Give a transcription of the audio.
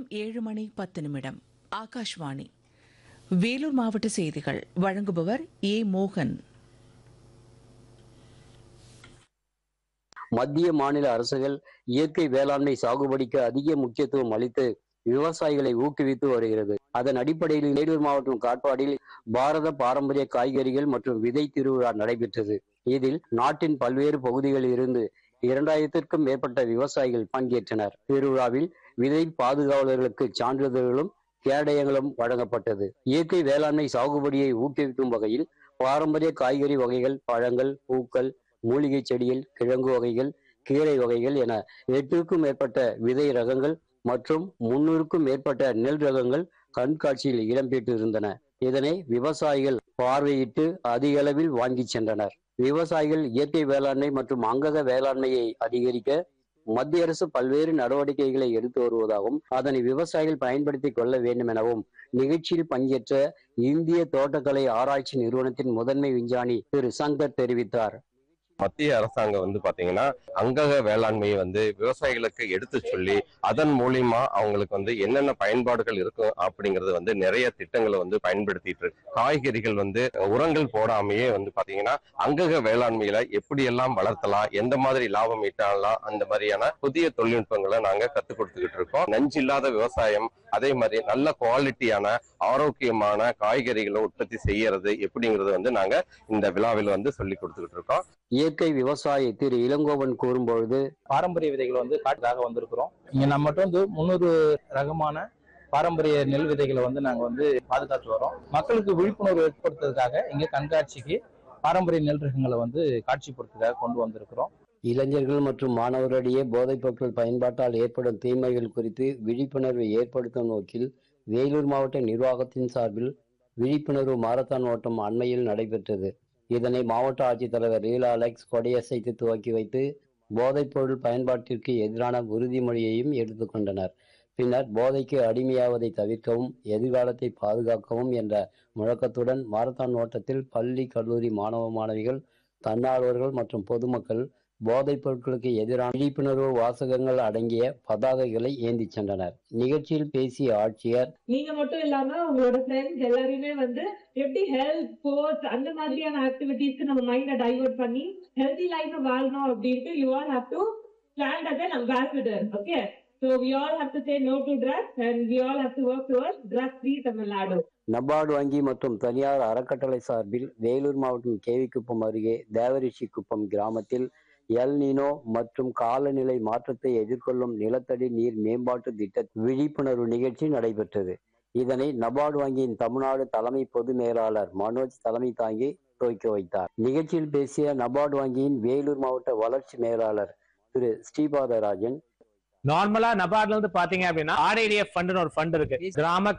ஏழு மணி பத்து நிமிடம் ஆகாஷ்வாணி வேலூர் மாவட்ட செய்திகள் வழங்குபவர் ஏ மோகன் மத்திய மாநில அரசுகள் இயற்கை வேளாண்மை சாகுபடிக்கு அதிக முக்கியத்துவம் அளித்து விவசாயிகளை ஊக்குவித்து வருகிறது அதன் அடிப்படையில் வேலூர் மாவட்டம் காட்பாடில் பாரத பாரம்பரிய காய்கறிகள் மற்றும் விதை திருவிழா நடைபெற்றது இதில் நாட்டின் பல்வேறு பகுதிகளில் இருந்து இரண்டாயிரத்திற்கும் மேற்பட்ட விவசாயிகள் பங்கேற்றனர் திருவிழாவில் விதை பாதுகாவலர்களுக்கு சான்றிதழ்களும் கேடயங்களும் வழங்கப்பட்டது இயற்கை வேளாண்மை சாகுபடியை ஊக்குவிக்கும் வகையில் பாரம்பரிய காய்கறி வகைகள் பழங்கள் பூக்கள் மூலிகை செடிகள் கிழங்கு வகைகள் கீரை வகைகள் என எட்டுக்கும் மேற்பட்ட விதை ரகங்கள் மற்றும் முன்னூறுக்கும் மேற்பட்ட நெல் ரகங்கள் கண்காட்சியில் இடம்பெற்றிருந்தன இதனை விவசாயிகள் பார்வையிட்டு அதிக அளவில் வாங்கி சென்றனர் விவசாயிகள் இயற்கை வேளாண்மை மற்றும் அங்கக வேளாண்மையை அதிகரிக்க மத்திய அரசு பல்வேறு நடவடிக்கைகளை எடுத்து வருவதாகவும் அதனை விவசாயிகள் பயன்படுத்திக் கொள்ள வேண்டும் எனவும் நிகழ்ச்சியில் பங்கேற்ற இந்திய தோட்டக்கலை ஆராய்ச்சி நிறுவனத்தின் முதன்மை விஞ்ஞானி திரு சங்கர் தெரிவித்தார் மத்திய அரசாங்கம் வந்து பாத்தீங்கன்னா அங்கக வேளாண்மையை வந்து விவசாயிகளுக்கு எடுத்து சொல்லி அதன் மூலியமா அவங்களுக்கு வந்து என்னென்ன பயன்பாடுகள் இருக்கும் அப்படிங்கறது வந்து நிறைய திட்டங்களை வந்து பயன்படுத்திட்டு இருக்கு காய்கறிகள் வந்து உரங்கள் போடாமையே வந்து பாத்தீங்கன்னா அங்கக வேளாண்மையில எப்படி எல்லாம் வளர்த்தலாம் எந்த மாதிரி லாபம் ஈட்டலாம் அந்த மாதிரியான புதிய தொழில்நுட்பங்களை நாங்க கத்துக் கொடுத்துக்கிட்டு இருக்கோம் நஞ்சு இல்லாத விவசாயம் அதே மாதிரி நல்ல குவாலிட்டியான ஆரோக்கியமான காய்கறிகளை உற்பத்தி செய்யறது எப்படிங்கறது வந்து நாங்க இந்த விழாவில் வந்து சொல்லி கொடுத்துக்கிட்டு இருக்கோம் இயற்கை விவசாயி திரு இளங்கோவன் கூறும்பொழுது பாரம்பரிய விதைகள் வந்து காட்டுக்காக வந்திருக்கிறோம் இங்க நம்மகிட்ட வந்து முந்நூறு ரகமான பாரம்பரிய நெல் விதைகளை வந்து நாங்க வந்து பாதுகாத்து வரோம் மக்களுக்கு விழிப்புணர்வு ஏற்படுத்துறதுக்காக இங்க கண்காட்சிக்கு பாரம்பரிய நெல் ரகங்களை வந்து காட்சிப்படுத்துறதுக்காக கொண்டு வந்திருக்கிறோம் இளைஞர்கள் மற்றும் மாணவர்களிடையே போதைப் பொருட்கள் பயன்பாட்டால் ஏற்படும் தீமைகள் குறித்து விழிப்புணர்வை ஏற்படுத்தும் நோக்கில் வேலூர் மாவட்ட நிர்வாகத்தின் சார்பில் விழிப்புணர்வு மாரத்தான் ஓட்டம் அண்மையில் நடைபெற்றது இதனை மாவட்ட ஆட்சித்தலைவர் ரீலா அலெக்ஸ் கொடையசைத்து துவக்கி வைத்து போதைப் பொருள் பயன்பாட்டிற்கு எதிரான உறுதிமொழியையும் எடுத்துக்கொண்டனர் பின்னர் போதைக்கு அடிமையாவதை தவிர்க்கவும் எதிர்காலத்தை பாதுகாக்கவும் என்ற முழக்கத்துடன் மாரத்தான் ஓட்டத்தில் பள்ளி கல்லூரி மாணவ மாணவிகள் தன்னார்வலர்கள் மற்றும் பொதுமக்கள் போதைப் பொருட்களுக்கு எதிரான விழிப்புணர்வு வாசகங்கள் அடங்கிய பதாகைகளை ஏந்திச் சென்றனர் நிகழ்ச்சியில் பேசிய ஆட்சியர் நீங்க மட்டும் இல்லாம உங்களோட ஃப்ரெண்ட்ஸ் எல்லாரையுமே வந்து எப்படி ஹெல்த் ஸ்போர்ட்ஸ் அந்த மாதிரியான ஆக்டிவிட்டீஸ்க்கு நம்ம மைண்ட டைவர்ட் பண்ணி ஹெல்தி லைஃப் வாழணும் அப்படின்ட்டு you all have to stand as an ambassador okay so we all have to say no to drugs and we all have to work towards drugs free Tamil Nadu NABARD வங்கி மற்றும் தனியார் அறக்கட்டளை சார்பில் வேலூர் மாவட்டம் கேவிக்குப்பம் அருகே தேவரிஷி குப்பம் கிராமத்தில் எல் நீனோ மற்றும் காலநிலை மாற்றத்தை எதிர்கொள்ளும் நிலத்தடி நீர் மேம்பாட்டு திட்ட விழிப்புணர்வு நிகழ்ச்சி நடைபெற்றது இதனை நபார்டு வங்கியின் தமிழ்நாடு தலைமை பொது மேலாளர் மனோஜ் தலைமை தாங்கி துவக்கி வைத்தார் நிகழ்ச்சியில் பேசிய நபார்டு வங்கியின் வேலூர் மாவட்ட வளர்ச்சி மேலாளர் திரு ஸ்ரீபாதராஜன் நார்மலா நபார்ட்ல இருந்து பாத்தீங்க அப்படின்னா ஆர்ஐடிஎஃப் ஃபண்ட்னு ஒரு ஃபண்ட் இருக்கு கிராம